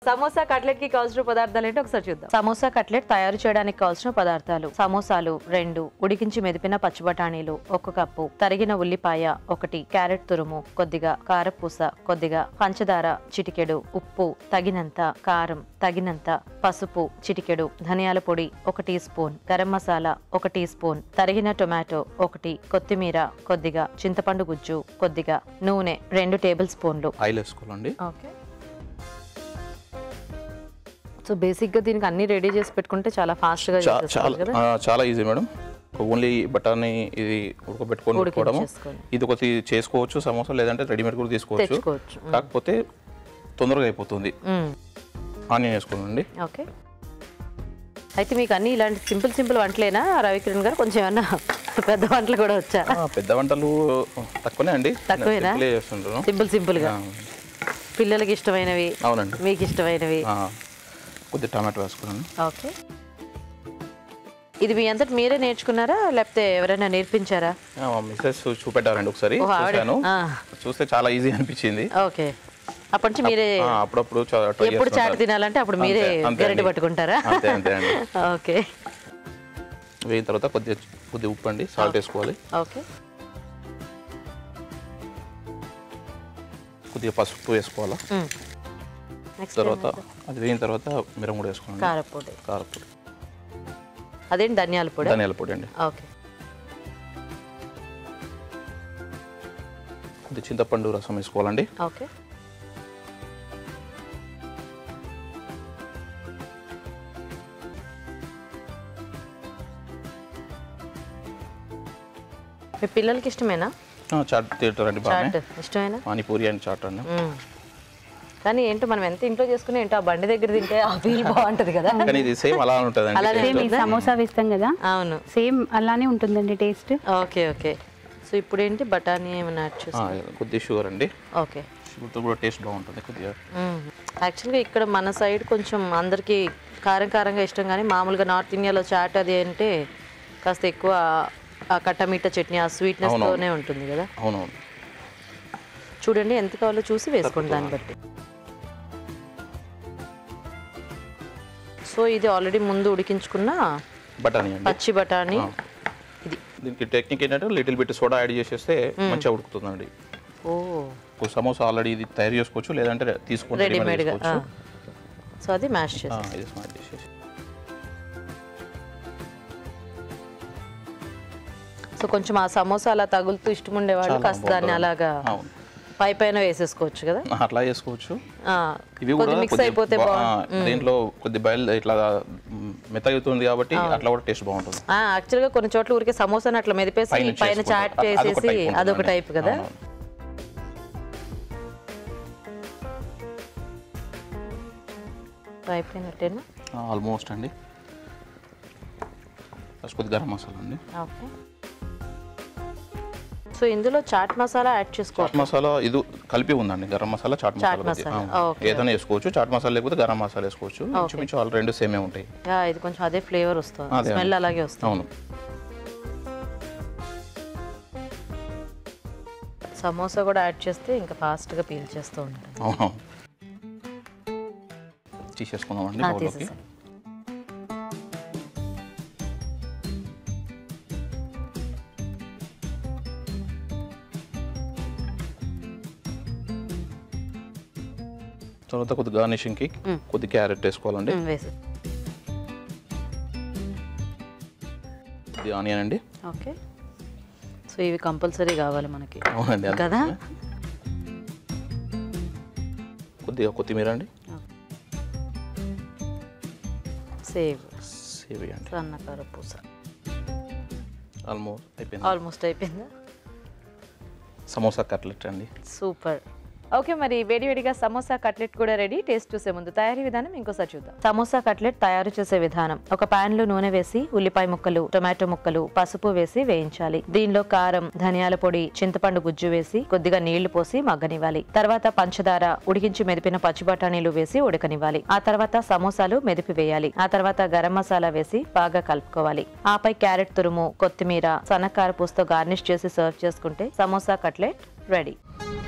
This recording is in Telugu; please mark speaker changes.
Speaker 1: సమోసా కట్లెట్ కి కావాల్సిన పదార్థాలు ఏంటో ఒకసారి చూద్దాం సమోసా కట్లెట్ తయారు చేయడానికి కావాల్సిన పదార్థాలు సమోసాలు రెండు ఉడికించి మెదిపిన పచ్చి బఠానీలు ఒక కప్పు తరిగిన ఉల్లిపాయ ఒకటి క్యారెట్ తురుము కొద్దిగా కారపూస కొద్దిగా పంచదార చిటికెడు ఉప్పు తగినంత కారం తగినంత పసుపు చిటికెడు ధనియాల పొడి ఒక టీ స్పూన్ గరం మసాలా ఒక టీ స్పూన్ తరిగిన టొమాటో ఒకటి కొత్తిమీర కొద్దిగా చింతపండు గుజ్జు కొద్దిగా నూనె రెండు టేబుల్ స్పూన్లు
Speaker 2: ఆయిల్ వేసుకోవాలండి
Speaker 1: ఓకే సో బేసిక్ గా దీనికి అన్ని రెడీ చేసి పెట్టుకుంటే చాలా ఫాస్ట్ గా
Speaker 2: చా-
Speaker 1: చేసేసుకోవాలి
Speaker 2: చాలా
Speaker 1: కదా
Speaker 2: ఆ, చాలా ఈజీ మేడం ఓన్లీ బఠానీ ఇది ఉడకబెట్టుకొని పెట్టుకోవడము
Speaker 1: ఉడికించేసుకొని.
Speaker 2: ఇది ఒకటి చేసుకోవచ్చు సమోసా లేదంటే రెడీమేడ్ కూడా తీసుకోవచ్చు
Speaker 1: తెచ్చుకోవచ్చు
Speaker 2: కాకపోతే తొందరగా అయిపోతుంది
Speaker 1: మ్మ్.
Speaker 2: ఆనియన్ వేసుకోనండి
Speaker 1: ఓకే అయితే మీకు అన్ని ఇలాంటి సింపుల్ సింపుల్ వంటలేనా రవికిరణ్ గారు కొంచెం ఏమన్నా పెద్ద వంటలు కూడా వచ్చా
Speaker 2: పెద్ద వంటలు తక్కువనే అండి
Speaker 1: తక్కువేనా?
Speaker 2: సింపులే చేస్తుంటాను
Speaker 1: సింపుల్ సింపుల్ గా
Speaker 2: ఆ,
Speaker 1: పిల్లలకి ఇష్టమైనవి
Speaker 2: అవునండి
Speaker 1: మీకు ఇష్టమైనవి
Speaker 2: ఆ, కొద్దిగా టమాటో వేసుకున్నాను
Speaker 1: ఓకే ఇది మీ అంతటి మీరే నేర్చుకున్నారా లేకపోతే ఎవరైనా నేర్పించారా
Speaker 2: మిస్సెస్ చూపెట్టారండి ఒకసారి
Speaker 1: ఓ, ఆవిడ-
Speaker 2: చూశాను
Speaker 1: ఆ.
Speaker 2: చూస్తే చాలా ఈజీ అనిపించింది
Speaker 1: ఓకే అప్పటి నుంచి మీరే
Speaker 2: ఆ, అప్పుడప్పుడు చా- try
Speaker 1: ఎప్పుడు చాటు
Speaker 2: చేస్తుంటాను.
Speaker 1: తినాలంటే అప్పుడు మీరే
Speaker 2: అంతే, అంతే
Speaker 1: గరిటె
Speaker 2: అండి.
Speaker 1: పట్టుకుంటారా
Speaker 2: అంతే అంతే అండి
Speaker 1: ఓకే
Speaker 2: వేయిన తర్వాత కొద్దిగా కొద్దిగా ఉప్పు అండి సాల్ట్ వేసుకోవాలి
Speaker 1: ఓకే
Speaker 2: కొద్దిగా పసుపు వేసుకోవాలా
Speaker 1: నెక్స్ట్
Speaker 2: తర్వాత అది వేయిన తర్వాత మిరం కూడా వేసుకోండి
Speaker 1: కారపొడి
Speaker 2: కారపొడి
Speaker 1: అదేంటి ధనియాల పొడి
Speaker 2: ధనియాల పొడి అండి
Speaker 1: ఓకే
Speaker 2: కొద్దిగా చింతపండు రసం వేసుకోవాలండి
Speaker 1: ఓకే మీ పిల్లలకి ఇష్టమేనా
Speaker 2: ఆ, చాట్ తింటారండి బాగా
Speaker 1: చాట్ ఇష్టమేనా
Speaker 2: పానీపూరి అండ్ చాట్ అండి
Speaker 1: మ్మ్. కానీ ఏంటో మనం ఎంత ఇంట్లో చేసుకుని ఏంటో ఆ బండి దగ్గర తింటే ఆ ఫీల్ బాగుంటది కదా
Speaker 2: కానీ ఇది సేమ్ అలా ఉంటుందండి
Speaker 1: అలానే
Speaker 2: taste.
Speaker 3: సేమ్ ఈ సమోసా వేస్తాం కదా
Speaker 1: అవును
Speaker 3: సేమ్ అలానే ఉంటుందండి టేస్ట్
Speaker 1: ఓకే ఓకే సో ఇప్పుడు ఏంటి బఠానీ ఏమైనా యాడ్
Speaker 2: ఆ,
Speaker 1: చేస్తాం
Speaker 2: కొద్దిగా షుగర్ అండి
Speaker 1: ఓకే
Speaker 2: షుగర్తో కూడా టేస్ట్ బాగుంటుంది కొద్దిగా
Speaker 1: యాక్చువల్గా ఇక్కడ మన సైడ్ కొంచెం అందరికీ కారం కారంగా ఇష్టం కానీ మామూలుగా నార్త్ ఇండియాలో చాట్ అది అంటే కాస్త ఎక్కువ ఆ కట్టమీట చట్నీ ఆ స్వీట్నెస్తోనే ఉంటుంది కదా
Speaker 2: అవునవును
Speaker 1: చూడండి ఎంత కావాలో చూసి వేసుకోండి దాన్ని బట్టి సో ఇది ఆల్రెడీ ముందు ఉడికించుకున్న
Speaker 2: బఠానీ అండి
Speaker 1: పచ్చి బఠానీ ఇది
Speaker 2: దీనికి టెక్నిక్ ఏంటంటే లిటిల్ బిట్ సోడా యాడ్ చేసేస్తే మంచిగా ఉడుకుతుందండి
Speaker 1: ఓ
Speaker 2: ఒక సమోసా ఆల్రెడీ ఇది తయారు చేసుకోవచ్చు లేదంటే తీసుకొని ready-made
Speaker 1: రెడీమేడ్గా
Speaker 2: చేసుకోవచ్చు
Speaker 1: సో అది మ్యాష్ చేసి
Speaker 2: ఆ, ఇది స్మార్ట్ చేసేసి
Speaker 1: సో కొంచెం ఆ సమోసా అలా తగులుతూ ఇష్టం ఉండేవాళ్ళు
Speaker 2: చాలా
Speaker 1: కాస్త దాన్ని
Speaker 2: బాగుంటుంది.
Speaker 1: అలాగా
Speaker 2: అవును
Speaker 1: పై పైన వేసేసుకోవచ్చు కదా
Speaker 2: అట్లా చేసుకోవచ్చు
Speaker 1: ఆ,
Speaker 2: ఇవి
Speaker 1: కొంచెం
Speaker 2: కూడా
Speaker 1: మిక్స్
Speaker 2: కొద్దిగా
Speaker 1: అయిపోతే
Speaker 2: బా-
Speaker 1: బాగుంటుంది
Speaker 2: ఆ, దీంట్లో కొద్ది బయలు ఇట్లా మ్, మెత్తగవుతుంది కాబట్టి అట్లా కూడా టేస్ట్ బాగుంటుంది
Speaker 1: యాక్చువల్గా కొన్ని చోట్ల ఊరికే సమోసాని అట్లా మెదిపేసి
Speaker 2: పైన
Speaker 1: పైన
Speaker 2: చేసుకుంటారు.
Speaker 1: చాట్
Speaker 2: అ- అదొక
Speaker 1: చేసేసి
Speaker 2: type
Speaker 1: అదొక
Speaker 2: ఉంటుందండి.
Speaker 1: టైప్ కదా
Speaker 2: అవునవును.
Speaker 1: అయిపోయినట్టేనా
Speaker 2: ఆల్మోస్ట్ అండి ఫస్ట్ కొద్ది గరం మసాలా అండి
Speaker 1: ఓకే సో ఇందులో చాట్ మసాలా యాడ్ చేసుకోవాలి
Speaker 2: చాట్ మసాలా ఇది కలిపి ఉందండి గరం మసాలా చాట్ మసాలా కొద్ది.
Speaker 1: మసాలా,
Speaker 2: ఆ,
Speaker 1: ఓకే.
Speaker 2: ఏదైనా వేసుకోవచ్చు చాట్ మసాలా లేకపోతే గరం మసాలా వేసుకోవచ్చు ఇంచుమించు వాళ్ళు రెండు సేమే ఉంటాయి
Speaker 1: యా, ఇది కొంచెం అదే ఫ్లేవర్ వస్తుంది
Speaker 2: అదే
Speaker 1: స్మెల్
Speaker 2: అండి.
Speaker 1: అలాగే వస్తుంది
Speaker 2: అవును
Speaker 1: సమోసా కూడా యాడ్ చేస్తే ఇంకా ఫాస్ట్గా పీల్ చేస్తూ ఉంటాం
Speaker 2: అవును తీసేసుకుందామండి
Speaker 1: ఆ,
Speaker 2: బౌల్లోకి
Speaker 1: తీసేసాను
Speaker 2: తర్వాత కొద్ది గార్నిషింగ్కి కొద్ది క్యారెట్ వేసుకోవాలండి
Speaker 1: మ్, వేసి
Speaker 2: ఇది ఆనియన్ అండి
Speaker 1: ఓకే సో ఇవి కంపల్సరీ కావాలి మనకి
Speaker 2: అవునండి అది
Speaker 1: కదా
Speaker 2: కొద్దిగా కొత్తిమీర అండి
Speaker 1: సేవ్
Speaker 2: సేవ్ అండి
Speaker 1: సన్నకార పూస
Speaker 2: ఆల్మోస్ట్ అయిపోయింది
Speaker 1: ఆల్మోస్ట్ అయిపోయిందా
Speaker 2: సమోసా కట్లెట్ అండి
Speaker 1: సూపర్ ఓకే మరి వేడివేడిగా సమోసా కట్లెట్ కూడా రెడీ టేస్ట్ చూసే ముందు తయారీ విధానం ఇంకోసారి చూద్దాం సమోసా కట్లెట్ తయారు చేసే విధానం ఒక పాన్ లో నూనె వేసి ఉల్లిపాయ ముక్కలు టొమాటో ముక్కలు పసుపు వేసి వేయించాలి దీనిలో కారం ధనియాల పొడి చింతపండు గుజ్జు వేసి కొద్దిగా నీళ్లు పోసి మగ్గనివ్వాలి తర్వాత పంచదార ఉడికించి మెదిపిన పచ్చి బఠానీలు వేసి ఉడకనివ్వాలి ఆ తర్వాత సమోసాలు మెదిపి వేయాలి ఆ తర్వాత గరం మసాలా వేసి బాగా కలుపుకోవాలి ఆపై క్యారెట్ తురుము కొత్తిమీర సన్నకార పూసతో గార్నిష్ చేసి సర్వ్ చేసుకుంటే సమోసా కట్లెట్ రెడీ